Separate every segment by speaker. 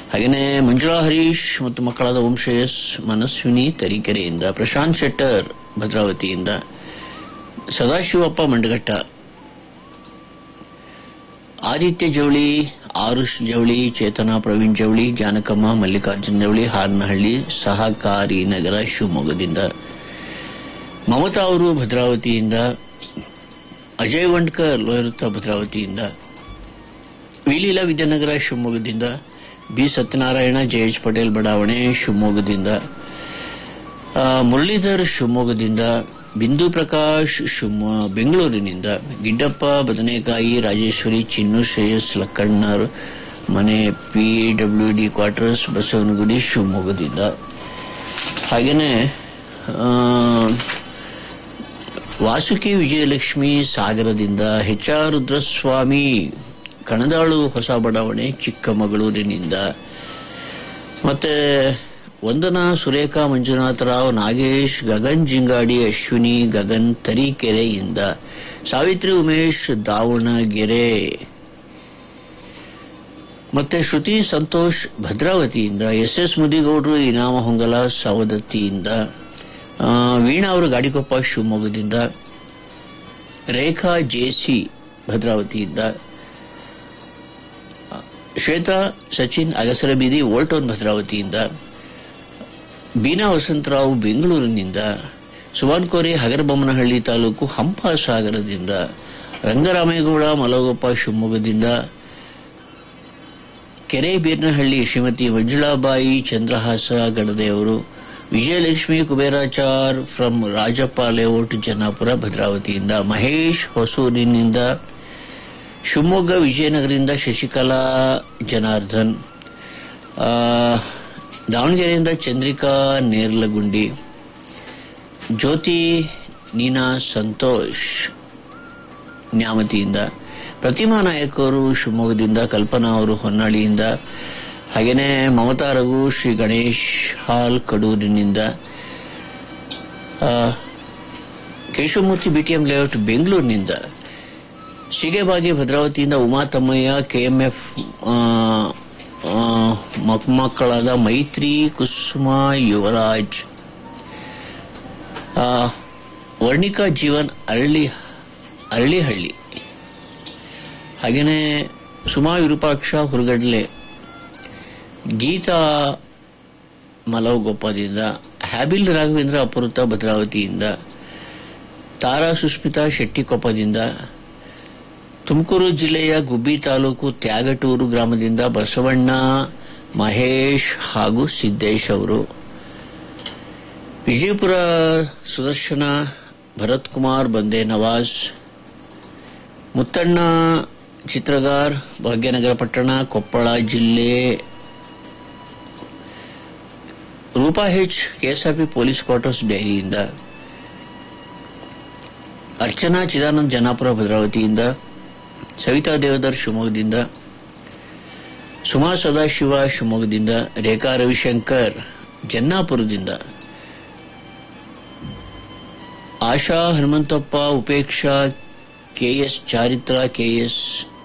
Speaker 1: ಹಾಗೆಯೇ ಮಂಜುಳಾ ಹರೀಶ್ ಮತ್ತು ಮಕ್ಕಳಾದ ಓಂ ಶ್ರೇಯಸ್ ಮನಸ್ವಿನಿ ತರೀಕೆರೆಯಿಂದ ಪ್ರಶಾಂತ್ ಶೆಟ್ಟರ್ ಭದ್ರಾವತಿಯಿಂದ ಸದಾಶಿವಪ್ಪ ಮಂಡಗಟ್ಟ ಆದಿತ್ಯ ಜವಳಿ ಆರುಷ್ ಜವಳಿ ಚೇತನಾ ಪ್ರವೀಣ್ ಜವಳಿ ಜಾನಕಮ್ಮ ಮಲ್ಲಿಕಾರ್ಜುನ್ ಜವಳಿ ಹಾರನಹಳ್ಳಿ ಸಹಕಾರಿ ನಗರ ಶಿವಮೊಗ್ಗದಿಂದ ಮಮತಾ ಅವರು ಭದ್ರಾವತಿಯಿಂದ ಅಜಯ್ ವಂಡ್ಕರ್ ಲೋಯರುತ್ತ ಭದ್ರಾವತಿಯಿಂದ ವಿಲೀಲಾ ವಿದ್ಯಾನಗರ ಶಿವಮೊಗ್ಗದಿಂದ ಬಿ ಸತ್ಯನಾರಾಯಣ ಜಯೇಶ್ ಪಟೇಲ್ ಬಡಾವಣೆ ಶಿವಮೊಗ್ಗದಿಂದ ಆ, ಮುರಳೀಧರ್ ಶಿವಮೊಗ್ಗದಿಂದ ಬಿಂದು ಪ್ರಕಾಶ್ ಶಿವಮೊ ಬೆಂಗಳೂರಿನಿಂದ ಗಿಡ್ಡಪ್ಪ ಬದನೆಕಾಯಿ ರಾಜೇಶ್ವರಿ ಚಿನ್ನು ಶ್ರೇಯಸ್ ಲಕ್ಕಣ್ಣರ್ ಮನೆ P W D quarters Basavanagudi ಶಿವಮೊಗ್ಗದಿಂದ ಹಾಗೆಯೇ ವಾಸುಕಿ ವಿಜಯಲಕ್ಷ್ಮಿ ಸಾಗರದಿಂದ ಎಚ್ ಆರ್ ರುದ್ರಸ್ವಾಮಿ ಕಣದಾಳು ಹೊಸ ಬಡಾವಣೆ ಚಿಕ್ಕಮಗಳೂರಿನಿಂದ ಮತ್ತೆ ವಂದನಾ ಸುರೇಖಾ ಮಂಜುನಾಥರಾವ್ ನಾಗೇಶ್ ಗಗನ್ ಜಿಂಗಾಡಿ ಅಶ್ವಿನಿ ಗಗನ್ ತರೀಕೆರೆಯಿಂದ ಸಾವಿತ್ರಿ ಉಮೇಶ್ ದಾವಣಗೆರೆ ಮತ್ತೆ ಶ್ರುತಿ ಸಂತೋಷ್ ಭದ್ರಾವತಿಯಿಂದ ಎಸ್ ಎಸ್ ಮುದಿಗೌಡರು ಇನಾಮ ಹೊಂಗಲ ಸವದತ್ತಿಯಿಂದ ಆ, ವೀಣಾ ಅವರು ಗಾಡಿಕೊಪ್ಪ ಶಿವಮೊಗ್ಗದಿಂದ ರೇಖಾ ಜೆಸಿ ಭದ್ರಾವತಿಯಿಂದ ಆ, ಶ್ವೇತಾ ಸಚಿನ್ ಅಗಸರ ಬೀದಿ ಓಲ್ಟೋನ್ ಭದ್ರಾವತಿಯಿಂದ ಬೀನಾ ವಸಂತರಾವ್ ಬೆಂಗಳೂರಿನಿಂದ ಸುಭಾನ್ ಕೋರೆ ಹಗರಬೊಮ್ಮನಹಳ್ಳಿ ತಾಲೂಕು ಹಂಪ ಸಾಗರದಿಂದ ರಂಗರಾಮೇಗೌಡ ಮಲಗೋಪ್ಪ ಶಿವಮೊಗ್ಗದಿಂದ ಕೆರೆ ಬೀರ್ನಹಳ್ಳಿ ಶ್ರೀಮತಿ ಮಂಜುಳಾಬಾಯಿ ಚಂದ್ರಹಾಸ ಗಡದೆಯವರು ವಿಜಯಲಕ್ಷ್ಮಿ ಕುಬೇರಾಚಾರ್ ಫ್ರಮ್ ರಾಜಪ್ಪ ಲೇಔಟ್ ಜನ್ನಾಪುರ ಭದ್ರಾವತಿಯಿಂದ ಮಹೇಶ್ ಹೊಸೂರಿನಿಂದ ಶಿವಮೊಗ್ಗ ವಿಜಯನಗರದಿಂದ ಶಶಿಕಲಾ ಜನಾರ್ದನ್ ಆ, ದಾವಣಗೆರೆಯಿಂದ ಚಂದ್ರಿಕಾ ನೇರ್ಲಗುಂಡಿ ಜ್ಯೋತಿ ನೀನಾ ಸಂತೋಷ್ ನ್ಯಾಮತಿಯಿಂದ ಪ್ರತಿಮಾ ನಾಯಕ್ ಅವರು ಶಿವಮೊಗ್ಗದಿಂದ ಕಲ್ಪನಾ ಅವರು ಹೊನ್ನಾಳಿಯಿಂದ ಹಾಗೆಯೇ ಮಮತಾ ರಘು ಶ್ರೀ ಗಣೇಶ್ ಹಾಲ್ ಕಡೂರಿನಿಂದ ಆ, ಕೇಶವಮೂರ್ತಿ ಬಿಟಿಎಂ ಲೇಔಟ್ ಬೆಂಗಳೂರಿನಿಂದ ಶಿಗೆಬಾಗಿ ಭದ್ರಾವತಿಯಿಂದ ಉಮಾ ತಮ್ಮಯ್ಯ ಕೆಎಂಎಫ್ ಮಕ್ಕಳಾದ ಮೈತ್ರಿ ಕುಸುಮ ಯುವರಾಜ್ ಆ, ವರ್ಣಿಕಾ ಜೀವನ್ ಅರಳಿ ಅರಳಿಹಳ್ಳಿ ಹಾಗೆಯೇ ಸುಮಾ ವಿರೂಪಾಕ್ಷ ಹುರುಗಡ್ಲೆ ಗೀತಾ ಮಲವಗೊಪ್ಪದಿಂದ ಹ್ಯಾಬಿಲ್ ರಾಘವೇಂದ್ರ ಅಪೃತ ಭದ್ರಾವತಿಯಿಂದ ತಾರಾ ಸುಸ್ಮಿತಾ ಶೆಟ್ಟಿಕೊಪ್ಪದಿಂದ ತುಮಕೂರು ಜಿಲ್ಲೆಯ ಗುಬ್ಬಿ ತಾಲೂಕು ತ್ಯಾಗಟೂರು ಗ್ರಾಮದಿಂದ ಬಸವಣ್ಣ ಮಹೇಶ್ ಹಾಗೂ ಸಿದ್ದೇಶ್ ಅವರು ವಿಜಯಪುರ ಸುದರ್ಶನ ಭರತ್ ಕುಮಾರ್ ಬಂದೆ ನವಾಜ್ ಮುತ್ತಣ್ಣ ಚಿತ್ರಗಾರ್ ಭಾಗ್ಯನಗರ ಪಟ್ಟಣ ಕೊಪ್ಪಳ ಜಿಲ್ಲೆ Roopa H KSRP police quarters ಡೈರಿಯಿಂದ ಅರ್ಚನಾ ಚಿದಾನಂದ್ ಜನಾಪುರ ಭದ್ರಾವತಿಯಿಂದ ಸವಿತಾ ದೇವದರ್ ಶಿವಮೊಗ್ಗದಿಂದ ಸುಮಾ ಸದಾಶಿವ ಶಿವಮೊಗ್ಗದಿಂದ ರೇಖಾ ರವಿಶಂಕರ್ ಜನ್ನಾಪುರದಿಂದ Asha Hanumanthappa Upeksha KS Charitra KS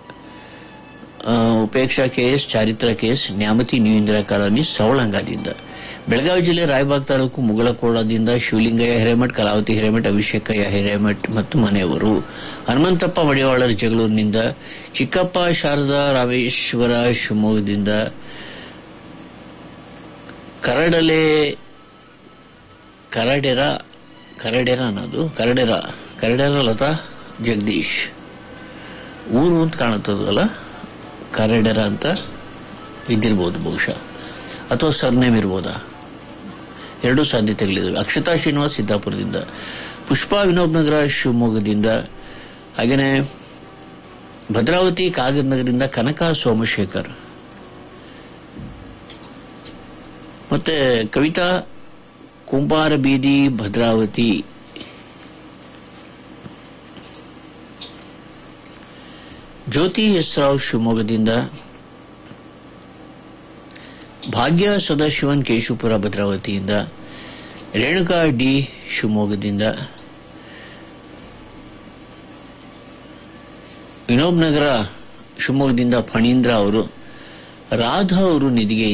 Speaker 1: Upeksha KS Charitra KS Nyamathi new Indira colony ಸವಳಂಗದಿಂದ ಬೆಳಗಾವಿ ಜಿಲ್ಲೆ ರಾಯಬಾಗ್ ತಾಲೂಕು ಮುಗಳಕೋಡದಿಂದ ಶಿವಲಿಂಗಯ್ಯ ಹಿರೇಮಠ್ ಕಲಾವತಿ ಹಿರೇಮಠ್ ಅಭಿಷೇಕಯ್ಯ ಹಿರೇಮಠ್ ಮತ್ತು ಮನೆಯವರು ಹನುಮಂತಪ್ಪ ಮಡಿವಾಳರ ಜಗಳೂರಿನಿಂದ ಚಿಕ್ಕಪ್ಪ ಶಾರದಾ ರಾಮೇಶ್ವರ ಶಿವಮೊಗ್ಗದಿಂದ ಕರಡಲೆ ಕರಡೆರ ಕರಡೆರ ಅನ್ನೋದು ಕರಡೆರ ಕರಡೆರ ಲತಾ ಜಗದೀಶ್ ಊರು ಅಂತ ಕಾಣುತ್ತದಲ್ಲ ಕರಡೆರ ಅಂತ ಇದ್ದಿರ್ಬೋದು ಬಹುಶಃ ಅಥವಾ ಸರ್ನೇಮ್ ಇರ್ಬೋದಾ ಎರಡೂ ಸಾಧ್ಯತೆಗಳಿದ್ದಾವೆ ಅಕ್ಷತಾ ಶ್ರೀನಿವಾಸ್ ಸಿದ್ದಾಪುರದಿಂದ ಪುಷ್ಪಾ ವಿನೋಬ್ ನಗರ ಶಿವಮೊಗ್ಗದಿಂದ ಹಾಗೆಯೇ ಭದ್ರಾವತಿ ಕಾಗದ್ ನಗರದಿಂದ ಕನಕ ಸೋಮಶೇಖರ್ ಮತ್ತೆ ಕವಿತಾ ಕುಂಬಾರ ಬೀದಿ ಭದ್ರಾವತಿ ಜ್ಯೋತಿ ಎಸ್ ರಾವ್ ಶಿವಮೊಗ್ಗದಿಂದ ಭಾಗ್ಯ ಸದಾಶಿವನ್ ಕೇಶುಪುರ ಭದ್ರಾವತಿಯಿಂದ ರೇಣುಕಾ ಡಿ ಶಿವಮೊಗ್ಗದಿಂದ ವಿನೋಬ್ ನಗರ ಶಿವಮೊಗ್ಗದಿಂದ ಫಣೀಂದ್ರ ಅವರು ರಾಧಾ ಅವರು ನಿಧಿಗೆ